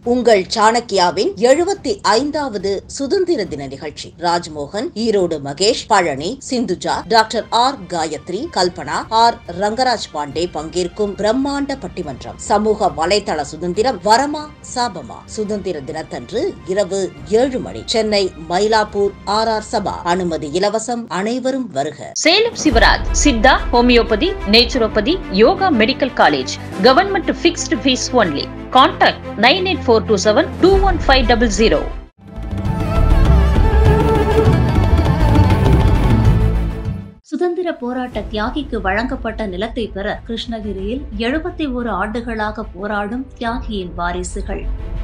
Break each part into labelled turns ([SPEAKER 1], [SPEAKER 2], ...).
[SPEAKER 1] உங்கள் சாணக்கியாவின் எழுபத்தி ஐந்தாவது சுதந்திர தின நிகழ்ச்சி Rajmohan Erode Mahesh Palani Sindhuja doctor R Gayathri Kalpana R Rangaraj Pandey பங்கேற்கும் பிரம்மாண்ட பட்டிமன்றம் சமூக வலைதள சுதந்திரம் வரமா சாபமா சுதந்திர தினத்தன்று இரவு ஏழு மணி சென்னை மயிலாப்பூர் ஆர் ஆர் சபா அனுமதி இலவசம் அனைவரும் வருக
[SPEAKER 2] Salem Sivaraj Siddha homeopathy naturopathy yoga medical college government fixed fees only contact nine eight four two seven two one five double zero
[SPEAKER 3] சுதந்திர போராட்ட தியாகிக்கு வழங்கப்பட்ட நிலத்தை பெற கிருஷ்ணகிரியில் எழுபத்தி ஒரு ஆண்டுகளாக போராடும் தியாகியின் வாரிசுகள்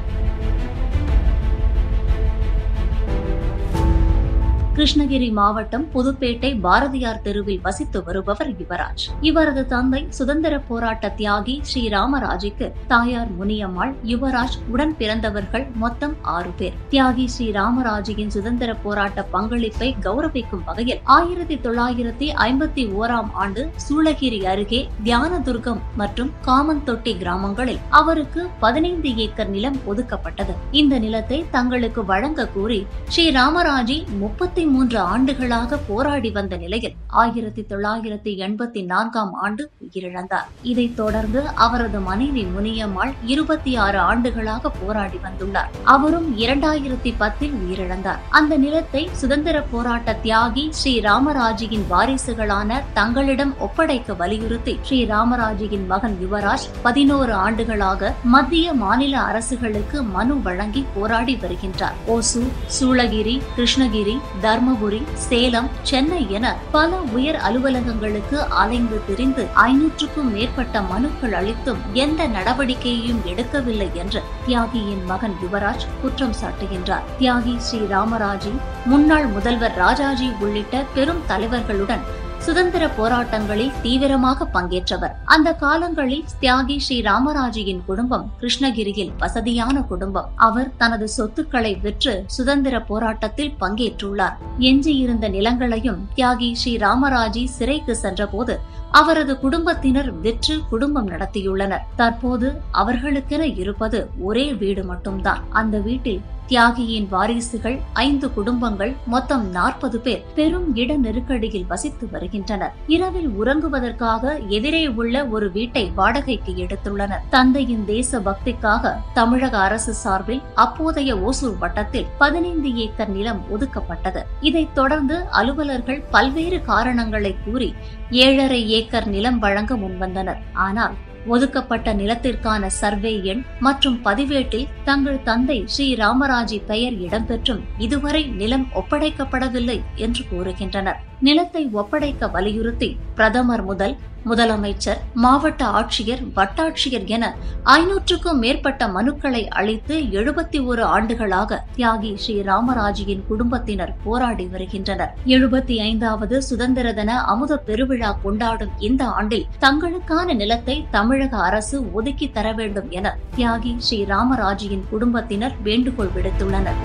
[SPEAKER 3] கிருஷ்ணகிரி மாவட்டம் புதுப்பேட்டை பாரதியார் தெருவில் வசித்து வருபவர் யுவராஜ் இவரது தந்தை சுதந்திர போராட்ட தியாகி ஸ்ரீ ராமராஜுக்கு தாயார் முனியம்மாள் யுவராஜ் உடன் பிறந்தவர்கள் மொத்தம் ஆறு பேர் தியாகி ஸ்ரீ ராமராஜின் சுதந்திர போராட்ட பங்களிப்பை கௌரவிக்கும் வகையில் ஆயிரத்தி தொள்ளாயிரத்தி ஐம்பத்தி ஓராம் ஆண்டு சூளகிரி அருகே தியானதுர்கம் மற்றும் காமந்தொட்டி கிராமங்களில் அவருக்கு பதினைந்து ஏக்கர் நிலம் ஒதுக்கப்பட்டது இந்த நிலத்தை தங்களுக்கு வழங்க கோரி ஸ்ரீ ராமராஜி முப்பத்தி மூன்று ஆண்டுகளாக போராடி வந்த நிலையில் ஆயிரத்தி தொள்ளாயிரத்தி எண்பத்தி நான்காம் ஆண்டு உயிரிழந்தார் இதைத் தொடர்ந்து அவரது மனைவி முனியம்மாள் இருபத்தி ஆறு ஆண்டுகளாக போராடி வந்துள்ளார் அவரும் இரண்டாயிரத்தி பத்தில் உயிரிழந்தார் அந்த நிலத்தை சுதந்திர போராட்ட தியாகி ஸ்ரீ ராமராஜியின் வாரிசுகளான தங்களிடம் ஒப்படைக்க வலியுறுத்தி ஸ்ரீ ராமராஜியின் மகன் யுவராஜ் பதினோரு ஆண்டுகளாக மத்திய மாநில அரசுகளுக்கு மனு வழங்கி போராடி வருகின்றார் ஓசூர் சூளகிரி கிருஷ்ணகிரி தர்மபுரி சேலம் சென்னை என பல உயர் அலுவலகங்களுக்கு அலைந்து திரிந்து ஐநூற்றுக்கும் மேற்பட்ட மனுக்கள் அளித்தும் எந்த நடவடிக்கையையும் எடுக்கவில்லை என்று தியாகியின் மகன் யுவராஜ் குற்றம் சாட்டுகின்றார் தியாகி ஸ்ரீ ராமராஜி முன்னாள் முதல்வர் ராஜாஜி உள்ளிட்ட பெரும் தலைவர்களுடன் சுதந்திர போராட்டங்களில் தீவிரமாக பங்கேற்றவர் அந்த காலங்களில் தியாகி ஸ்ரீ ராமராஜியின் குடும்பம் கிருஷ்ணகிரியில் வசதியான குடும்பம் அவர் தனது சொத்துக்களை விற்று சுதந்திர போராட்டத்தில் பங்கேற்றுள்ளார் எஞ்சியிருந்த நிலங்களையும் தியாகி ஸ்ரீ ராமராஜி சிறைக்கு சென்றபோது அவரது குடும்பத்தினர் விற்று குடும்பம் நடத்தியுள்ளனர் தற்போது அவர்களுக்கென இருப்பது ஒரே வீடு மட்டும்தான் அந்த வீட்டில் தியாகியின் வாரிசுகள் ஐந்து குடும்பங்கள் மொத்தம் நாற்பது பேர் பெரும் இட நெருக்கடியில் வசித்து வருகின்றனர் இரவில் உறங்குவதற்காக எதிரே உள்ள ஒரு வீட்டை வாடகைக்கு எடுத்துள்ளனர் தந்தையின் தேச பக்திக்காக தமிழக அரசு சார்பில் அப்போதைய ஓசூர் வட்டத்தில் பதினைந்து ஏக்கர் நிலம் ஒதுக்கப்பட்டது இதைத் தொடர்ந்து அலுவலர்கள் பல்வேறு காரணங்களை கூறி ஏழரை ஏக்கர் நிலம் வழங்க முன்வந்தனர் ஆனால் ஒதுக்கப்பட்ட நிலத்திற்கான சர்வே எண் மற்றும் பதிவேட்டில் தங்கள் தந்தை ஸ்ரீ ராமராஜி பெயர் இடம்பெற்றும் இதுவரை நிலம் ஒப்படைக்கப்படவில்லை என்று கூறுகின்றனர் நிலத்தை ஒப்படைக்க வலியுறுத்தி பிரதமர் முதல் முதலமைச்சர் மாவட்ட ஆட்சியர் வட்டாட்சியர் என ஐநூற்றுக்கும் மேற்பட்ட மனுக்களை அளித்து எழுபத்தி ஒரு ஆண்டுகளாக தியாகி ஸ்ரீ ராமராஜியின் குடும்பத்தினர் போராடி வருகின்றனர் எழுபத்தி ஐந்தாவது சுதந்திர தின அமுத பெருவிழா கொண்டாடும் இந்த ஆண்டில் தங்களுக்கான நிலத்தை தமிழக அரசு ஒதுக்கி தர வேண்டும் என தியாகி ஸ்ரீ ராமராஜியின் குடும்பத்தினர் வேண்டுகோள் விடுத்துள்ளனர்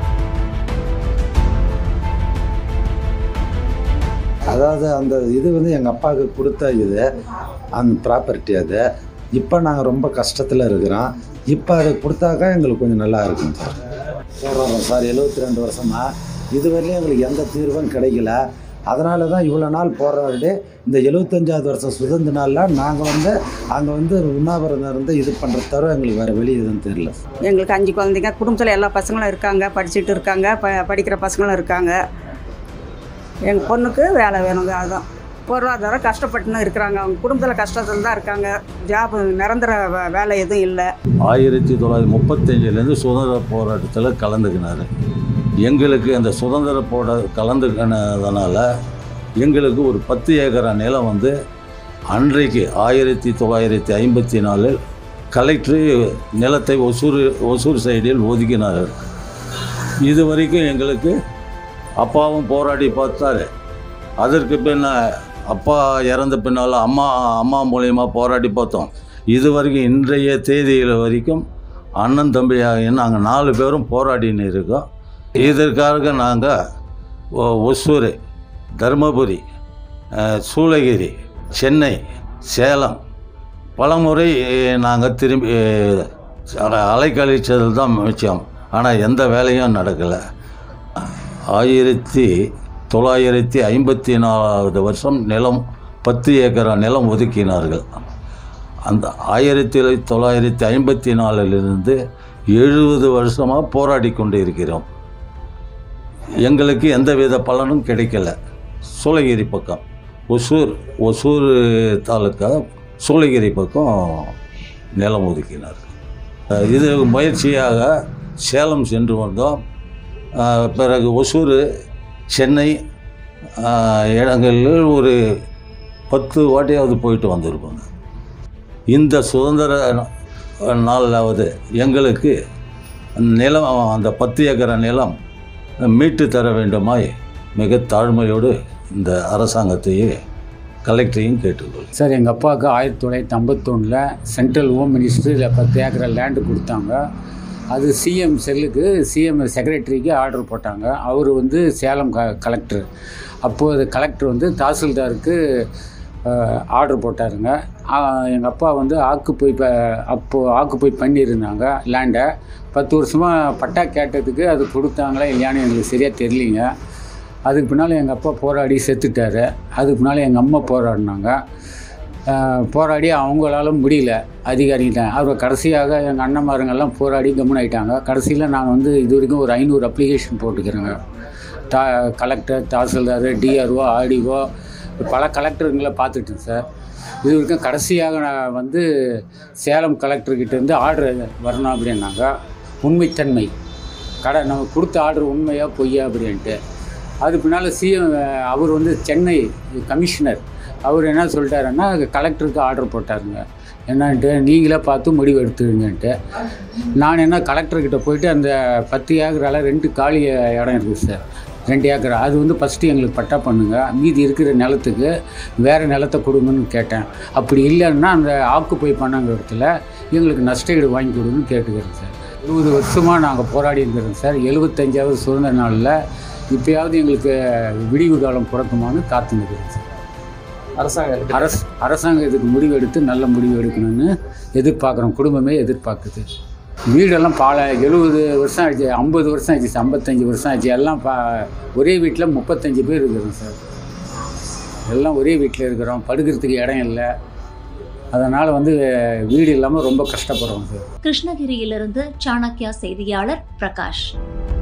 [SPEAKER 4] அதாவது அந்த இது வந்து எங்கள் அப்பாவுக்கு கொடுத்த இது அந்த ப்ராப்பர்ட்டி அது இப்போ நாங்கள் ரொம்ப கஷ்டத்தில் இருக்கிறோம் இப்போ அதை கொடுத்தாக்கா எங்களுக்கு கொஞ்சம் நல்லா இருக்கும் சார் போடுறோம் சார் எழுபத்தி ரெண்டு வருஷமாக இதுவரையிலும் எங்களுக்கு எந்த தீர்வும் கிடைக்கல அதனால தான் இவ்வளோ நாள் போராடி இந்த எழுபத்தஞ்சாவது வருஷம் சுதந்திர நாளில் நாங்கள் வந்து அங்கே வந்து உண்ணாவிரதம் இருந்து இது பண்ணுற தவிர எங்களுக்கு வேறு வெளியே எதுவும் தெரியல
[SPEAKER 5] எங்களுக்கு அஞ்சு குழந்தைங்க குடும்பத்தில் எல்லா பசங்களும் இருக்காங்க படிச்சுட்டு இருக்காங்க ப படிக்கிற பசங்களும் இருக்காங்க எங்கள் பொண்ணுக்கு வேலை வேணுங்க அதுதான் பொருளாதாரம் கஷ்டப்பட்டுன்னு இருக்கிறாங்க அவங்க குடும்பத்தில் கஷ்டத்தில் தான் இருக்காங்க ஜாப் நிரந்தர வே- வேலை எதுவும் இல்லை
[SPEAKER 6] ஆயிரத்தி தொள்ளாயிரத்தி முப்பத்தஞ்சிலேருந்து சுதந்திர போராட்டத்தில் கலந்துக்கினார் எங்களுக்கு அந்த சுதந்திர போரா கலந்துக்கினதுனால எங்களுக்கு ஒரு பத்து ஏக்கரா நிலம் வந்து அன்றைக்கு ஆயிரத்தி தொள்ளாயிரத்தி ஐம்பத்தி நாலில் கலெக்டர் நிலத்தை ஒசூர் ஒசூர் சைடில் ஒதுக்கினார் இது வரைக்கும் எங்களுக்கு அப்பாவும் போராடி பார்த்தாரு அதற்கு பின்ன அப்பா இறந்த பின்னால் அம்மா அம்மா மூலயமா போராடி பார்த்தோம் இது வரைக்கும் இன்றைய தேதியில் வரைக்கும் அண்ணன் தம்பியாக நாங்கள் நாலு பேரும் போராடின்னு இருக்கோம் இதற்காக நாங்கள் ஒசூர் தருமபுரி அஹ், சூளகிரி சென்னை சேலம் பலமுறை நாங்கள் திரும்பி ஆனால் அலைக்கழிச்சது தான் மிச்சம் ஆனால் எந்த வேலையும் நடக்கலை ஆயிரத்தி தொள்ளாயிரத்தி ஐம்பத்தி நாலாவது வருஷம் நிலம் பத்து ஏக்கரா நிலம் ஒதுக்கினார்கள் அந்த ஆயிரத்தி தொள்ளாயிரத்தி ஐம்பத்தி நாலிலிருந்து எழுபது வருஷமாக போராடி கொண்டு இருக்கிறோம் எங்களுக்கு எந்தவித பலனும் கிடைக்கல சூளகிரி பக்கம் ஒசூர் ஒசூர் தாலுக்கா சூளகிரி பக்கம் நிலம் ஒதுக்கினார் அஹ் இது முயற்சியாக சேலம் சென்று வந்தோம் அஹ் பிறகு ஒசூர் சென்னை அஹ் இடங்களில் ஒரு பத்து வாட்டியாவது போயிட்டு வந்திருக்கோங்க இந்த சுதந்திர நாளாவது எங்களுக்கு நிலம் அந்த பத்து ஏக்கர நிலம் மீட்டு தர வேண்டுமாய் மிக தாழ்மையோடு இந்த அரசாங்கத்தையே கலெக்டரையும் கேட்டுக்கொள்கிறேன்
[SPEAKER 7] சார் எங்கள் அப்பாவுக்கு ஆயிரத்தி தொள்ளாயிரத்தி ஐம்பத்தொன்னில் சென்ட்ரல் ஹோம் மினிஸ்டரில் பத்து ஏக்கரை லேண்டு கொடுத்தாங்க அது சிஎம் செல்லுக்கு சிஎம் செக்ரட்டரிக்கு ஆர்டர் போட்டாங்க அவர் வந்து சேலம் க கலெக்டர் அப்போது கலெக்டர் வந்து தாசில்தாருக்கு ஆர்டர் போட்டாருங்க எங்கள் அப்பா வந்து ஆக்குப்பை ப அப்போது ஆக்குப்பை பண்ணியிருந்தாங்க லேண்டை பத்து வருஷமாக பட்டா கேட்டதுக்கு அது கொடுத்தாங்களா இல்லையான்னு எங்களுக்கு சரியாக தெரியலிங்க அதுக்கு பின்னால் எங்கள் அப்பா போராடி செத்துட்டார் அதுக்கு பின்னால் எங்கள் அம்மா போராடினாங்க அஹ் போராடி அவங்களால முடியல அதிகாரிகிட்ட அவர் கடைசியாக எங்கள் அண்ணன்மாருங்கெல்லாம் போராடி கம்முன் ஆயிட்டாங்க கடைசியில் நான் வந்து இது வரைக்கும் ஒரு ஐநூறு அப்ளிகேஷன் போட்டுக்கிறேங்க தா கலெக்டர் தாசில்தார் டிஆர்ஓ ஆர்டிஓ பல கலெக்டருங்களை பார்த்துட்டேன் சார் இது வரைக்கும் கடைசியாக நான் வந்து சேலம் கலெக்டர்கிட்டேருந்து ஆர்டர் வரணும் அப்படின்னாங்க உண்மைத்தன்மை கடை நம்ம கொடுத்த ஆர்டர் உண்மையா பொய்யா அப்படின்ட்டு அது பின்னால் சிஎம் அவர் வந்து சென்னை கமிஷனர் அவர் என்ன சொல்லிட்டாருன்னா கலெக்டருக்கு ஆர்டர் போட்டாருங்க என்னன்ட்டு நீங்களே பார்த்து முடிவு எடுத்துருங்கன்ட்டு நான் என்ன கலெக்டர்கிட்ட போயிட்டு அந்த பத்து ஏக்கரால் ரெண்டு காலி இடம் இருக்குது சார் ரெண்டு ஏக்கர் அது வந்து ஃபஸ்ட்டு எங்களுக்கு பட்டா பண்ணுங்க மீதி இருக்கிற நிலத்துக்கு வேறு நிலத்தை கொடுங்கன்னு கேட்டேன் அப்படி இல்லைன்னா அந்த ஆக்குப்பை பண்ணாங்க இடத்துல எங்களுக்கு நஷ்டஈடு வாங்கி கொடுங்கன்னு கேட்டுக்கிறேன் சார் எழுபது வருஷமாக நாங்கள் போராடி இருக்கிறோம் சார் எழுபத்தஞ்சாவது சுதந்திர நாளில் இப்போயாவது எங்களுக்கு விடிவு காலம் பிறக்குமான்னு காத்து நிற்கிறேன் சார்
[SPEAKER 8] அரசாங்கம்
[SPEAKER 7] அரசு அரசாங்கம் இதுக்கு முடிவு எடுத்து நல்ல முடிவு எடுக்கணும்னு எதிர்பார்க்குறோம் குடும்பமே எதிர்பார்க்குது வீடெல்லாம் பால எழுபது வருஷம் ஆச்சு ஐம்பது வருஷம் ஆச்சு ஐம்பத்தஞ்சு வருஷம் ஆச்சு எல்லாம் பா ஒரே வீட்டில் முப்பத்தஞ்சு பேர் இருக்கிறோம் சார் எல்லாம் ஒரே வீட்டில் இருக்கிறோம் படுக்கிறதுக்கு இடம் இல்லை அதனால் வந்து வீடு இல்லாமல் ரொம்ப கஷ்டப்படுறோம் சார்
[SPEAKER 3] கிருஷ்ணகிரியிலிருந்து சாணக்யா செய்தியாளர் பிரகாஷ்